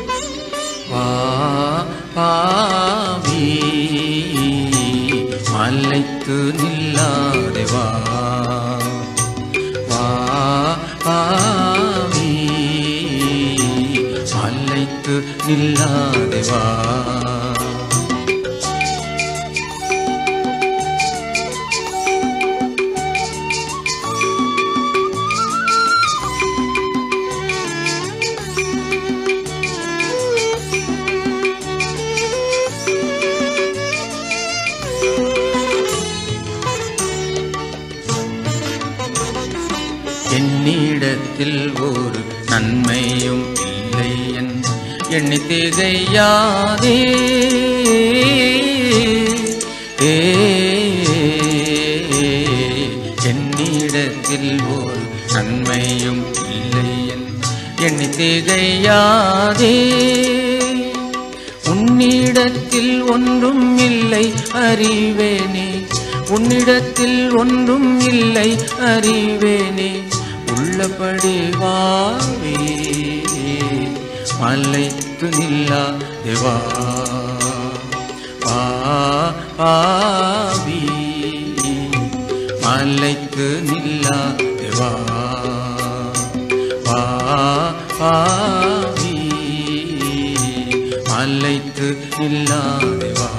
வா பாவி மலைத்து நில்லாதே வா வா பாவி மலைத்து நில்லாதே வா என்னிடத்தில் ஒரு நன்மையும் இல்லை என் எண்ணி திகையாதே ஏ, என்னிடத்தில் ஒரு நன்மையும் இல்லை என் எண்ணி திகையாதே உன்னிடத்தில் ஒன்றும் இல்லை அறிவேனே உன்னிடத்தில் ஒன்றும் இல்லை அறிவேனே உள்ளபடி வாவே மலைத்து நில்லா தேவா வா பாவி மலைத்து நில்லா தேவா வா பாவி மலைத்து நில்லா தேவா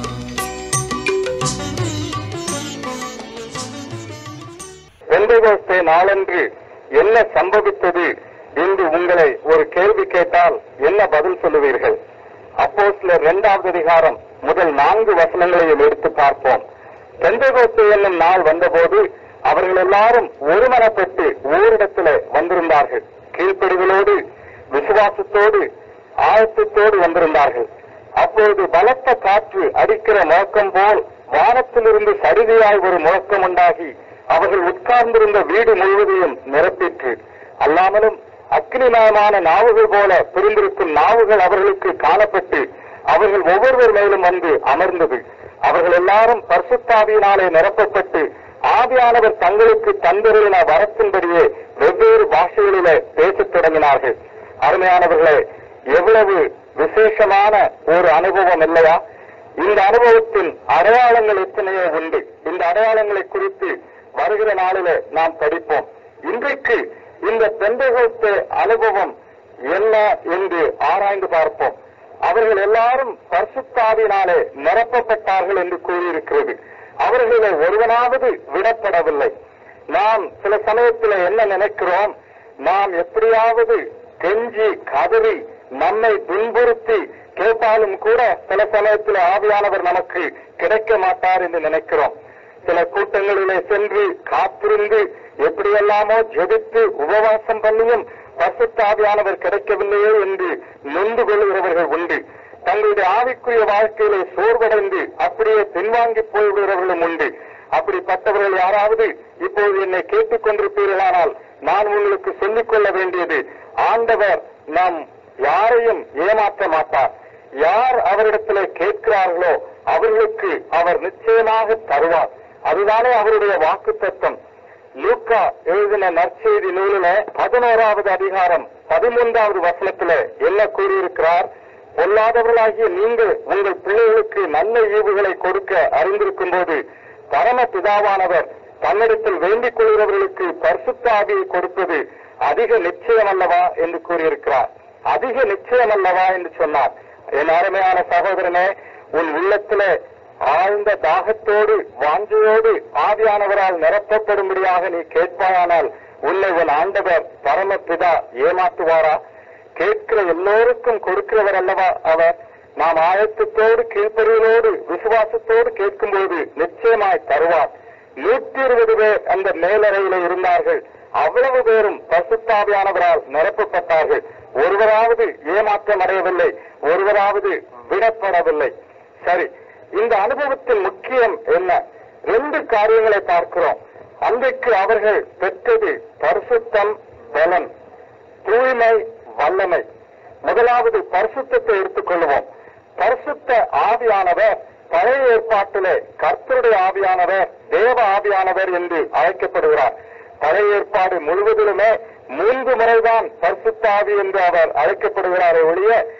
பெந்தகோஸ்தே நாளன்று என்ன சம்பவித்தது என்று உங்களை ஒரு கேள்வி கேட்டால் என்ன பதில் சொல்லுவீர்கள் அப்போ சிலர் இரண்டாவது அதிகாரம் முதல் நான்கு வசனங்களையும் எடுத்து பார்ப்போம் பெந்தகோஸ்தே என்னும் நாள் வந்தபோது அவர்கள் எல்லாரும் ஒருமனப்பட்டு ஓரிடத்திலே வந்திருந்தார்கள் கீழ்ப்படிகளோடு விசுவாசத்தோடு ஆயத்தத்தோடு வந்திருந்தார்கள் அப்பொழுது பலத்த காற்று அடிக்கிற முழக்கம் போல் வானத்திலிருந்து சடுதியாய் ஒரு முழக்கம் உண்டாகி அவர்கள் உட்கார்ந்திருந்த வீடு முழுவதையும் நிரப்பிற்று அல்லாமலும் அக்னிமயமான நாவுகள் போல பிரிந்திருக்கும் நாவுகள் அவர்களுக்கு காணப்பட்டு அவர்கள் ஒவ்வொருவர் மேலும் வந்து அமர்ந்தது அவர்கள் எல்லாரும் பரிசுத்தாவியினாலே நிரப்பப்பட்டு ஆவியானவர் தங்களுக்கு தந்திருந்த வரத்தின்படியே வெவ்வேறு பாஷைகளிலே பேசத் தொடங்கினார்கள் அருமையானவர்களே எவ்வளவு விசேஷமான ஒரு அனுபவம் இல்லையா இந்த அனுபவத்தின் அடையாளங்கள் எத்தனையோ உண்டு இந்த அடையாளங்களை குறித்து வருகிற நாளிலே நாம் படிப்போம் இன்றைக்கு இந்த பெந்தகோஸ்தே அனுபவம் என்ன என்று ஆராய்ந்து பார்ப்போம் அவர்கள் எல்லாரும் பரிசுத்தாவினாலே நிரப்பப்பட்டார்கள் என்று கூறியிருக்கிறது அவர்களிலே ஒருவனாவது விடப்படவில்லை நாம் சில சமயத்தில் என்ன நினைக்கிறோம் நாம் எப்படியாவது கெஞ்சி கதறி நம்மை துன்புறுத்தி கேட்டாலும் கூட சில சமயத்தில் ஆவியானவர் நமக்கு கிடைக்க மாட்டார் என்று நினைக்கிறோம் சில கூட்டங்களிலே சென்று காத்திருந்து எப்படியெல்லாமோ ஜெபித்து உபவாசம் பண்ணியும் பசுத்த ஆவியானவர் கிடைக்கவில்லையே என்று நொந்து கொள்கிறவர்கள் உண்டு தங்களுடைய ஆவிக்குரிய வாழ்க்கையிலே சோர்வடைந்து அப்படியே பின்வாங்கி போய்விடுகிறவர்களும் உண்டு அப்படிப்பட்டவர்கள் யாராவது இப்போது என்னை கேட்டுக் கொண்டிருப்பீர்களானால் நான் உங்களுக்கு சொல்லிக் கொள்ள வேண்டியது ஆண்டவர் நம் யாரையும் ஏமாற்ற மாட்டார் யார் அவரிடத்திலே கேட்கிறார்களோ அவர்களுக்கு அவர் நிச்சயமாக தருவார் அதுதானே அவருடைய வாக்கு தத்துவம் லூக்கா எழுதின நற்செய்தி நூலில பதினோராவது அதிகாரம் பதிமூன்றாவது வசனத்துல என்ன கூறியிருக்கிறார் பொல்லாதவர்களாகிய நீங்கள் உங்கள் பிள்ளைகளுக்கு நல்ல ஈவுகளை கொடுக்க அறிந்திருக்கும் போது பரம பிதாவானவர் தன்னிடத்தில் வேண்டிக் கொள்கிறவர்களுக்கு பரிசுத்த ஆவியை கொடுப்பது அதிக நிச்சயம் அல்லவா என்று கூறியிருக்கிறார் அதிக நிச்சயம் அல்லவா என்று சொன்னார் என் அருமையான சகோதரனே உன் உள்ளத்திலே ஆழ்ந்த தாகத்தோடு வாஞ்சையோடு ஆவியானவரால் நிரப்பப்படும்படியாக நீ கேட்பாயானால் உன்னை உன் ஆண்டவர் பரமபிதா ஏமாற்றுவாரா கேட்கிற எல்லோருக்கும் கொடுக்கிறவர் அல்லவா அவர் நாம் ஆயத்தத்தோடு கீழ்ப்படிகளோடு விசுவாசத்தோடு கேட்கும்போது நிச்சயமாய் தருவார் நூற்றி இருபது பேர் அந்த மேலறையில இருந்தார்கள் அவ்வளவு பேரும் பசுத்தாவியானவரால் நிரப்பப்பட்டார்கள் ஒருவராவது ஏமாற்றம் அடையவில்லை ஒருவராவது விடப்படவில்லை சரி இந்த அனுபவத்தின் முக்கியம் என்ன ரெண்டு காரியங்களை பார்க்கிறோம் அன்றைக்கு அவர்கள் பெற்றது பரிசுத்தம் பலன் தூய்மை வல்லமை முதலாவது பரிசுத்தத்தை எடுத்துக்கொள்வோம் பரிசுத்த ஆவியானவர் பழைய ஏற்பாட்டிலே கர்த்தருடைய ஆவியானவர் தேவ ஆவியானவர் என்று அழைக்கப்படுகிறார் பழைய ஏற்பாடு முழுவதிலுமே மூன்று முறைதான் பரிசுத்த ஆவி என்று அவர் அழைக்கப்படுகிறாரே ஒழிய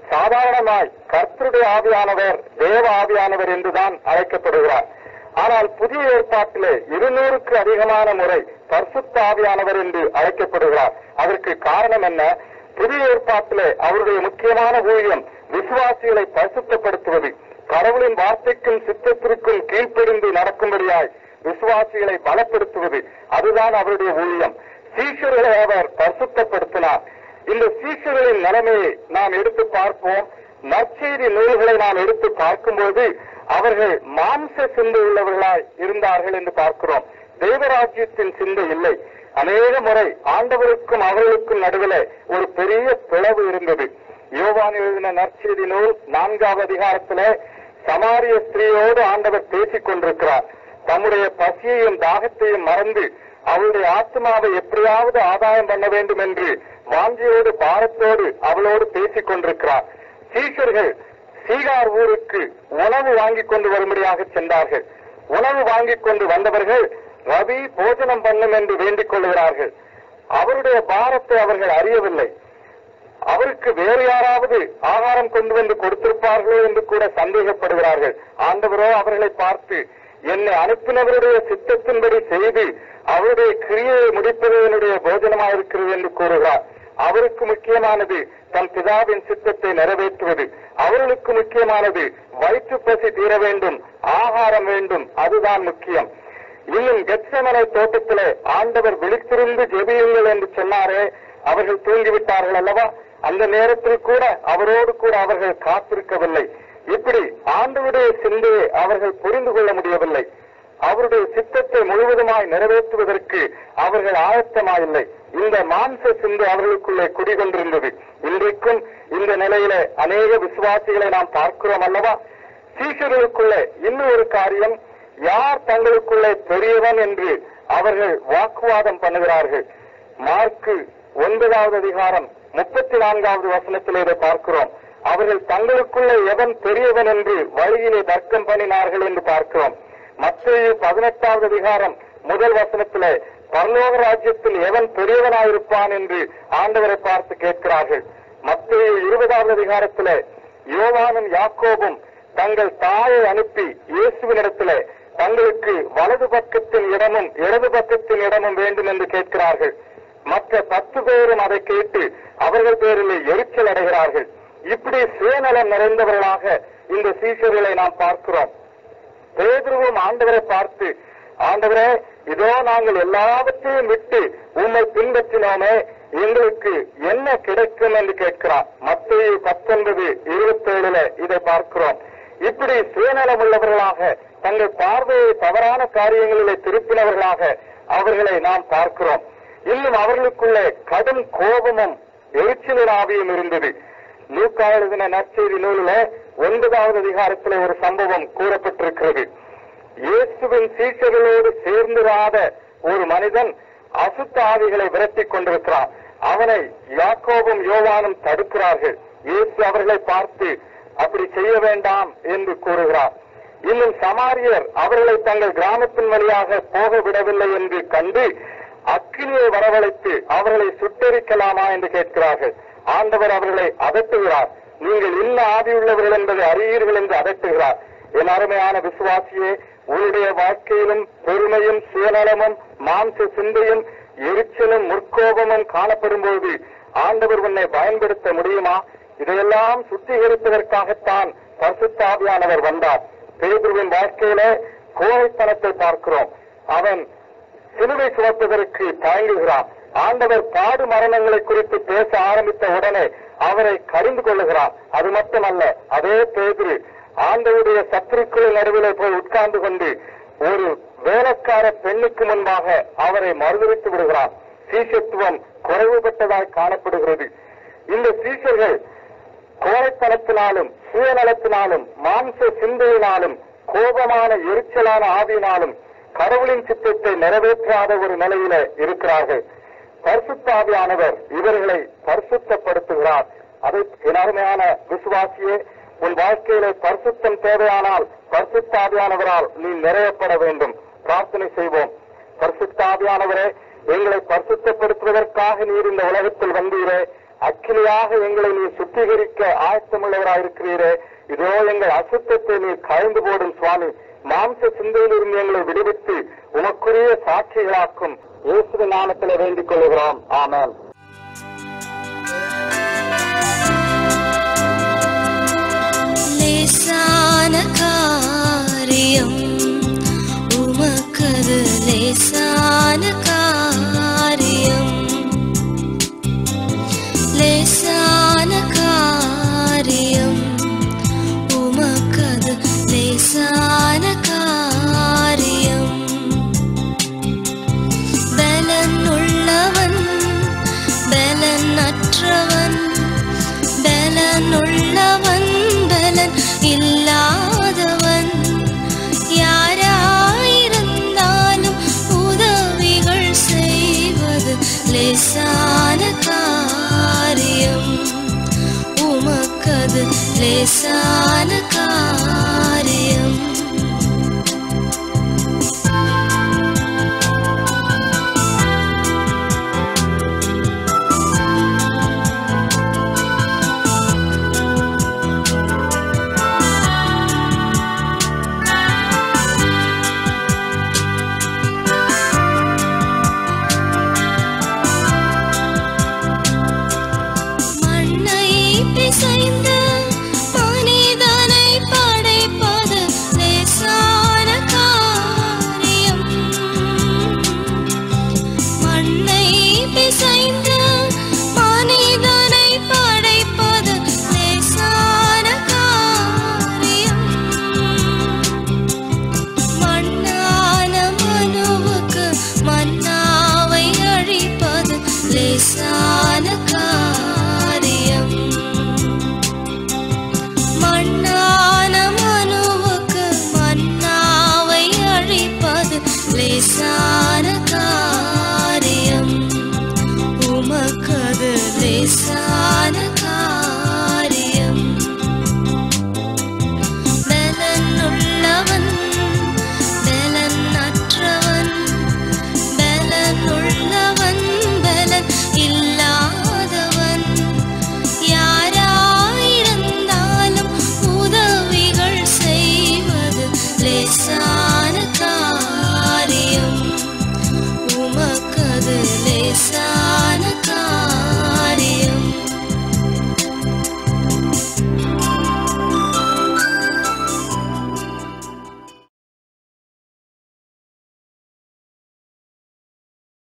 சாதாரணமாய் கர்த்தருடைய ஆவியானவர் தேவ ஆவியானவர் என்றுதான் அழைக்கப்படுகிறார் ஆனால் புதிய ஏற்பாட்டிலே இருநூறுக்கு அதிகமான முறை பரிசுத்த ஆவியானவர் என்று அழைக்கப்படுகிறார் அதற்கு காரணம் என்ன புதிய ஏற்பாட்டிலே அவருடைய முக்கியமான ஊழியம் விசுவாசிகளை பரிசுத்தப்படுத்துவது கடவுளின் வார்த்தைக்கும் சித்தத்திற்கும் கீழ்ப்படிந்து நடக்கும்படியாய் விசுவாசிகளை பலப்படுத்துவது அதுதான் அவருடைய ஊழியம் சீஷர்களை அவர் பரிசுத்தப்படுத்தினார் இந்த சீஷர்களின் நிலைமையை நாம் எடுத்து பார்ப்போம் நற்செய்தி நூல்களை நாம் எடுத்து பார்க்கும்போது அவர்கள் மாம்ச சிந்தை உள்ளவர்களாய் இருந்தார்கள் என்று பார்க்கிறோம் தேவராஜ்யத்தின் சிந்தை இல்லை அநேக முறை ஆண்டவருக்கும் அவர்களுக்கும் நடுவில் ஒரு பெரிய பிளவு இருந்தது யோவான் எழுதின நற்செய்தி நூல் நான்காவது அதிகாரத்திலே சமாரிய ஸ்திரீயோடு ஆண்டவர் பேசிக் கொண்டிருக்கிறார் தம்முடைய பசியையும் தாகத்தையும் மறந்து அவளுடைய ஆத்மாவை எப்படியாவது ஆதாயம் பண்ண வேண்டும் என்று வாஞ்சியோடு பாரத்தோடு அவளோடு பேசிக் கொண்டிருக்கிறார் சீஷர்கள் சீகார் ஊருக்கு உணவு வாங்கிக் கொண்டு வரும்படியாக சென்றார்கள் உணவு வாங்கிக் கொண்டு வந்தவர்கள் ரவி போஜனம் பண்ணும் என்று வேண்டிக் கொள்கிறார்கள் அவருடைய பாரத்தை அவர்கள் அறியவில்லை அவருக்கு வேறு யாராவது ஆகாரம் கொண்டு வந்து கொடுத்திருப்பார்களோ என்று கூட சந்தேகப்படுகிறார்கள் ஆண்டவரோ அவர்களை பார்த்து என்னை அனுப்பினவருடைய சித்தத்தின்படி செய்து அவருடைய கிரியையை முடிப்பது என்னுடைய போஜனமாயிருக்கிறது என்று கூறுகிறார் அவருக்கு முக்கியமானது தம் பிதாவின் சித்தத்தை நிறைவேற்றுவது அவர்களுக்கு முக்கியமானது வயிற்று பசி தீர வேண்டும் ஆகாரம் வேண்டும் அதுதான் முக்கியம் இன்னும் கெட்சமனை தோட்டத்திலே ஆண்டவர் விழித்திருந்து ஜெபியுங்கள் என்று சொன்னாரே அவர்கள் தூங்கிவிட்டார்கள் அல்லவா அந்த நேரத்தில் கூட அவரோடு கூட அவர்கள் காத்திருக்கவில்லை இப்படி ஆண்டவருடைய சிந்தையை அவர்கள் புரிந்து கொள்ள முடியவில்லை அவருடைய சித்தத்தை முழுவதுமாய் நிறைவேற்றுவதற்கு அவர்கள் ஆயத்தமாயில்லை இந்த மாம்ச சிந்தை அவர்களுக்குள்ளே குடிகொண்டிருந்தது இன்றைக்கும் இந்த நிலையில அநேக விசுவாசிகளை நாம் பார்க்கிறோம் அல்லவா சீஷர்களுக்குள்ளே இன்னும் ஒரு காரியம் யார் தங்களுக்குள்ளே பெரியவன் என்று அவர்கள் வாக்குவாதம் பண்ணுகிறார்கள் மார்க்கு ஒன்பதாவது அதிகாரம் முப்பத்தி நான்காவது வசனத்தில் இதை பார்க்கிறோம் அவர்கள் தங்களுக்குள்ளே எவன் பெரியவன் என்று வழியிலே தர்க்கம் பண்ணினார்கள் என்று பார்க்கிறோம் மத்திய பதினெட்டாவது அதிகாரம் முதல் வசனத்திலே பரலோக ராஜ்யத்தில் எவன் பெரியவனாயிருப்பான் என்று ஆண்டவரை பார்த்து கேட்கிறார்கள் மத்திய இருபதாவது அதிகாரத்திலே யோவானும் யாக்கோபும் தங்கள் தாயை அனுப்பி இயேசுவினிடத்திலே தங்களுக்கு வலது பக்கத்தின் இடமும் இடது பக்கத்தின் இடமும் வேண்டும் என்று கேட்கிறார்கள் மற்ற பத்து பேரும் அதை கேட்டு அவர்கள் பேரிலே எரிச்சல் அடைகிறார்கள் இப்படி சுயநலம் நிறைந்தவர்களாக இந்த சீஷர்களை நாம் பார்க்கிறோம் பேதுருவும் ஆண்டவரை பார்த்து ஆண்டவரே இதோ நாங்கள் எல்லாவற்றையும் விட்டு உம்மை பின்பற்றினோமே எங்களுக்கு என்ன கிடைக்கும் என்று கேட்கிறார் மத்திய பத்தொன்பது இருபத்தேழுல இதை பார்க்கிறோம் இப்படி சுயநலம் உள்ளவர்களாக தங்கள் பார்வையை தவறான காரியங்களிலே திருப்பினவர்களாக அவர்களை நாம் பார்க்கிறோம் இன்னும் அவர்களுக்குள்ளே கடும் கோபமும் எரிச்சலின் ஆவியும் இருந்தது லூக்கா எழுதின நற்செய்தி நூலில ஒன்பதாவது அதிகாரத்தில் ஒரு சம்பவம் கூறப்பட்டிருக்கிறது இயேசுவின் சீஷர்களோடு சேர்ந்திராத ஒரு மனிதன் அசுத்த ஆவிகளை விரட்டிக் கொண்டிருக்கிறான் அவனை யாக்கோபும் யோவானும் தடுக்கிறார்கள் இயேசு அவர்களை பார்த்து அப்படி செய்ய வேண்டாம் என்று கூறுகிறார் இன்னும் சமாரியர் அவர்களை தங்கள் கிராமத்தின் வழியாக போக விடவில்லை என்று கண்டு அக்கினியை வரவழைத்து அவர்களை சுட்டெரிக்கலாமா என்று கேட்கிறார்கள் ஆண்டவர் அவர்களை அதட்டுகிறார் நீங்கள் இன்ன ஆதியுள்ளவர்கள் என்பதை அறியீர்கள் என்று அதட்டுகிறார் என் அருமையான விசுவாசியே உன்னுடைய வாழ்க்கையிலும் பெருமையும் சுயநலமும் மாம்ச சிந்தையும் எரிச்சலும் முற்கோபமும் காணப்படும் போது ஆண்டவர் உன்னை பயன்படுத்த முடியுமா இதையெல்லாம் சுத்திகரிப்பதற்காகத்தான் பரிசுத்தாவியானவர் வந்தார் பேதுருவின் வாழ்க்கையில கோழைத்தனத்தை பார்க்கிறோம் அவன் சிலுவை சுமப்பதற்கு தயங்குகிறான் ஆண்டவர் பாடு மரணங்களை குறித்து பேச ஆரம்பித்த உடனே அவரை கரிந்து கொள்ளுகிறான் அது மட்டுமல்ல அதே பேதுரு ஆண்டவருடைய சத்துருக்களின் நடுவிலே போய் உட்கார்ந்து கொண்டு ஒரு வேலைக்கார பெண்ணுக்கு முன்பாக அவரை மறுதளித்து விடுகிறான் சீசத்துவம் குறைவுபட்டதாய் காணப்படுகிறது இந்த சீசர்கள் கோழைத்தனத்தினாலும் சுயநலத்தினாலும் மாம்ச சிந்தையினாலும் கோபமான எரிச்சலான ஆவியினாலும் கடவுளின் சித்தத்தை நிறைவேற்றாத ஒரு நிலையில இருக்கிறார்கள் பரிசுத்தாவியானவர் இவர்களை பரிசுத்தப்படுத்துகிறார் அதை என் அருமையான விசுவாசியே உன் வாழ்க்கையில பரிசுத்தம் தேவையானால் பரிசுத்தாவியானவரால் நீ நிறையப்பட வேண்டும் பிரார்த்தனை செய்வோம் பரிசுத்தாவியானவரே எங்களை பரிசுத்தப்படுத்துவதற்காக நீர் இந்த உலகத்தில் வந்தீரே அக்கினியாக எங்களை நீர் சுத்திகரிக்க ஆயத்தமுள்ளவராயிருக்கிறீரே இதோ எங்கள் அசுத்தத்தை நீர் கழிந்து போடும் சுவாமி மாம்ச சிந்தையிலிருந்து எங்களை விடுவித்து உமக்குரிய சாட்சிகளாக்கும் இயேசுவின் நாமத்தில் வேண்டிக் கொள்கிறோம் ஆமென் லேசான காரியம் உமக்கது லேசான காரியம் லேசான காரியம் உமக்கது லேசான காரியம் பலன் உள்ளவன் பலன் அற்றவன் பலன் உள்ளவன் பலன் இல்லாதவன் யாராயிருந்தாலும் உதவிகள் செய்வது லேசான காரியம் உமக்கது லேசான காரியம் மண்ணை பிசைந்து மனிதனை படைப்பது லேசான காரியம் மண்ணை பிசைந்து மனிதனை படைப்பது லேசான காரியம் மண்ணான மனுவுக்கு மன்னாவை அழிப்பது லேசான காரியம் மண்ணான மனுவுக்கு மன்னாவை அழிப்பது லேசான காரியம் உமக்கது லேசான காரியம் பலன் உள்ளவன் பலன் அற்றவன் பலன் உள்ளவன் பலன் இல்லாதவன் யாராயிருந்தாலும் உதவிகள் செய்வது லேசான காரியம் உமக்கது லேசான